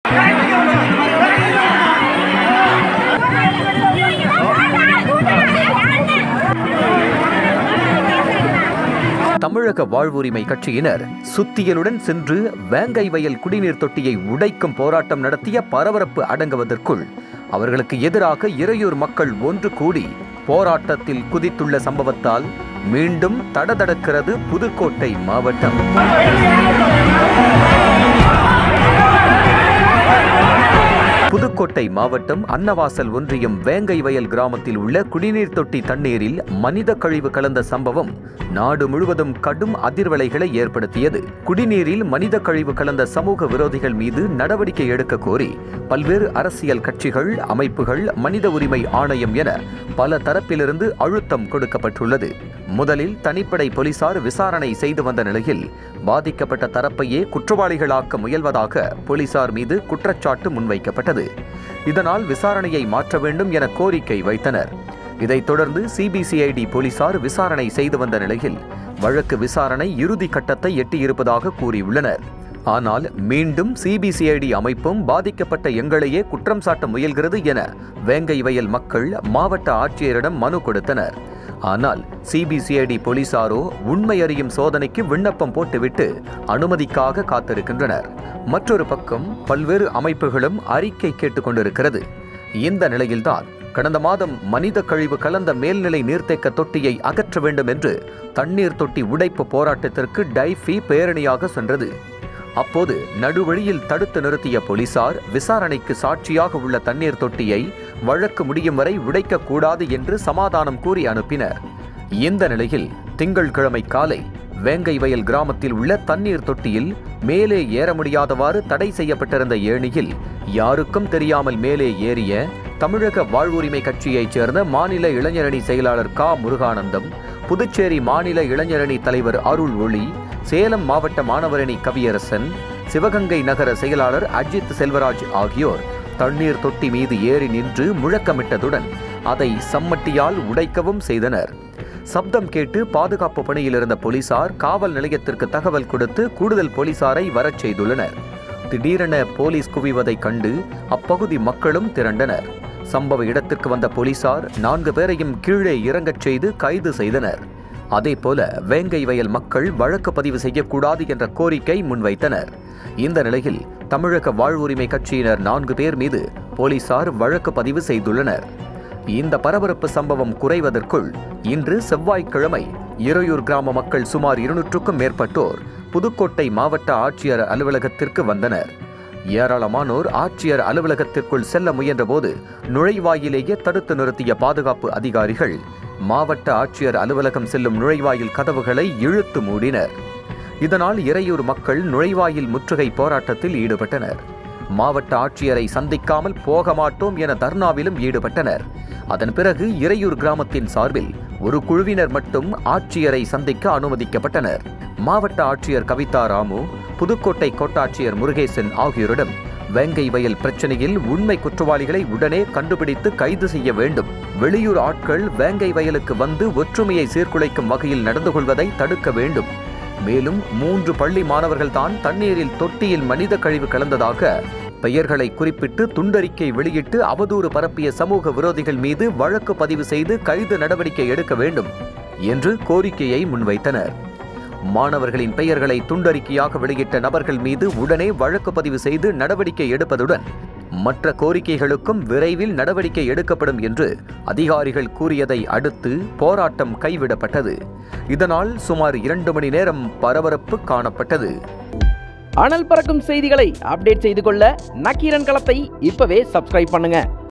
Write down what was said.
தமிழக வாழ்வுரிமை கட்சியினர் சுத்தியலுடன் சென்று வேங்கை வயல் குடிநீர் தொட்டியை உடைக்கும் போராட்டம் நடத்திய பரபரப்பு அடங்குவதற்குள் அவர்களுக்கு எதிராக இறையூர் மக்கள் ஒன்று கூடி போராட்டத்தில் குதித்துள்ள சம்பவத்தால் மீண்டும் தடதடக்கிறது புதுக்கோட்டை மாவட்டம் புதுக்கோட்டை மாவட்டம் அன்னவாசல் ஒன்றியம் வேங்கை வயல் கிராமத்தில் உள்ள குடிநீர் தொட்டி தண்ணீரில் மனித கழிவு கலந்த சம்பவம் நாடு முழுவதும் கடும் அதிர்வலைகளை ஏற்படுத்தியது குடிநீரில் மனித கழிவு கலந்த சமூக விரோதிகள் மீது நடவடிக்கை எடுக்க கோரி பல்வேறு அரசியல் கட்சிகள் அமைப்புகள் மனித உரிமை ஆணையம் என பல தரப்பிலிருந்து அழுத்தம் கொடுக்கப்பட்டுள்ளது முதலில் தனிப்படை போலீசார் விசாரணை செய்து வந்த நிலையில் பாதிக்கப்பட்ட தரப்பையே குற்றவாளிகளாக்க முயல்வதாக போலீசார் மீது குற்றச்சாட்டு முன்வைக்கப்பட்டது இதனால் விசாரணையை மாற்ற வேண்டும் என கோரிக்கை வைத்தனர் இதைத் தொடர்ந்து சிபிசிஐடி போலீசார் விசாரணை செய்து வந்த நிலையில் வழக்கு விசாரணை இறுதி கட்டத்தை எட்டியிருப்பதாக கூறியுள்ளனர் ஆனால் மீண்டும் சிபிசிஐடி அமைப்பும் பாதிக்கப்பட்ட எங்களையே குற்றம் சாட்ட முயல்கிறது என வேங்கை வயல் மக்கள் மாவட்ட ஆட்சியரிடம் மனு கொடுத்தனர் ஆனால் சிபிசிஐடி போலீசாரோ உண்மை அறியும் சோதனைக்கு விண்ணப்பம் போட்டுவிட்டு அனுமதிக்காக காத்திருக்கின்றனர் மற்றொரு பக்கம் பல்வேறு அமைப்புகளும் அறிக்கை கேட்டுக் கொண்டிருக்கிறது இந்த நிலையில்தான் கடந்த மாதம் மனித கழிவு கலந்த மேல்நிலை நீர்த்தேக்க தொட்டியை அகற்ற வேண்டும் என்று தண்ணீர் தொட்டி உடைப்பு போராட்டத்திற்கு டைஃபி பேரணியாக சென்றது அப்போது நடுவழியில் தடுத்து நிறுத்திய போலீசார் விசாரணைக்கு சாட்சியாக உள்ள தண்ணீர் தொட்டியை வழக்கு முடியும் வரை உடைக்கக்கூடாது என்று சமாதானம் கூறி அனுப்பினர் இந்த நிலையில் திங்கள்கிழமை காலை வேங்கை வயல் கிராமத்தில் உள்ள தண்ணீர் தொட்டியில் மேலே ஏற முடியாதவாறு தடை செய்யப்பட்டிருந்த ஏணியில் யாருக்கும் தெரியாமல் மேலே ஏறிய தமிழக வாழ்வுரிமை கட்சியைச் சேர்ந்த மாநில இளைஞரணி செயலாளர் கா முருகானந்தம் புதுச்சேரி மாநில இளைஞரணி தலைவர் அருள் ஒளி சேலம் மாவட்ட மாணவரணி கவியரசன் சிவகங்கை நகர செயலாளர் அஜித் செல்வராஜ் ஆகியோர் தண்ணீர் தொட்டி மீது ஏறி நின்று முழக்கமிட்டதுடன் அதை சம்மட்டியால் உடைக்கவும் செய்தனர் சப்தம் கேட்டு பாதுகாப்பு பணியில் இருந்த போலீசார் காவல் நிலையத்திற்கு தகவல் கொடுத்து கூடுதல் போலீசாரை வரச் செய்துள்ளனர் திடீரென போலீஸ் குவிவதைக் கண்டு அப்பகுதி மக்களும் திரண்டனர் சம்பவ இடத்திற்கு வந்த போலீசார் நான்கு பேரையும் கீழே இறங்கச் செய்து கைது செய்தனர் அதேபோல வேங்கை வயல் மக்கள் வழக்கு பதிவு செய்யக்கூடாது என்ற கோரிக்கை முன்வைத்தனர் இந்த நிலையில் தமிழக வாழ்வுரிமை கட்சியினர் நான்கு பேர் மீது போலீசார் வழக்கு பதிவு செய்துள்ளனர் இந்த பரபரப்பு சம்பவம் குறைவதற்குள் இன்று செவ்வாய்க்கிழமை இறையூர் கிராம மக்கள் சுமார் இருநூற்றுக்கும் மேற்பட்டோர் புதுக்கோட்டை மாவட்ட ஆட்சியர் அலுவலகத்திற்கு வந்தனர் ஏராளமானோர் ஆட்சியர் அலுவலகத்திற்குள் செல்ல முயன்றபோது நுழைவாயிலேயே தடுத்து நிறுத்திய பாதுகாப்பு அதிகாரிகள் மாவட்ட ஆட்சியர் அலுவலகம் செல்லும் நுழைவாயில் கதவுகளை இழுத்து மூடினர் இதனால் இறையூர் மக்கள் நுழைவாயில் முற்றுகை போராட்டத்தில் ஈடுபட்டனர் மாவட்ட ஆட்சியரை சந்திக்காமல் போக மாட்டோம் என தர்ணாவிலும் ஈடுபட்டனர் அதன் பிறகு இறையூர் கிராமத்தின் சார்பில் ஒரு குழுவினர் மட்டும் ஆட்சியரை சந்திக்க அனுமதிக்கப்பட்டனர் மாவட்ட ஆட்சியர் கவிதா ராமு புதுக்கோட்டை கோட்டாட்சியர் முருகேசன் ஆகியோரிடம் வேங்கை வயல் பிரச்சனையில் உண்மை குற்றவாளிகளை உடனே கண்டுபிடித்து கைது செய்ய வேண்டும் வெளியூர் ஆட்கள் வேங்கை வயலுக்கு வந்து ஒற்றுமையை சீர்குலைக்கும் வகையில் நடந்து கொள்வதை தடுக்க வேண்டும் மேலும் மூன்று பள்ளி மாணவர்கள்தான் தண்ணீரில் தொட்டியில் மனித கழிவு கலந்ததாக பெயர்களை குறிப்பிட்டு துண்டறிக்கை வெளியிட்டு அவதூறு பரப்பிய சமூக விரோதிகள் மீது வழக்கு பதிவு செய்து கைது நடவடிக்கை எடுக்க வேண்டும் என்று கோரிக்கையை முன்வைத்தனர் மாணவர்களின் பெயர்களை துண்டறிக்கையாக வெளியிட்ட நபர்கள் மீது உடனே வழக்கு பதிவு செய்து நடவடிக்கை எடுப்பதுடன் மற்ற கோரிக்கைகளுக்கும் விரைவில் நடவடிக்கை எடுக்கப்படும் என்று அதிகாரிகள் கூறியதை அடுத்து போராட்டம் கைவிடப்பட்டது இதனால் சுமார் இரண்டு மணி நேரம் பரபரப்பு காணப்பட்டது அனல் பறக்கும் செய்திகளை அப்டேட் செய்து கொள்ள நக்கீரன் களத்தை இப்பவே சப்ஸ்கிரைப் பண்ணுங்க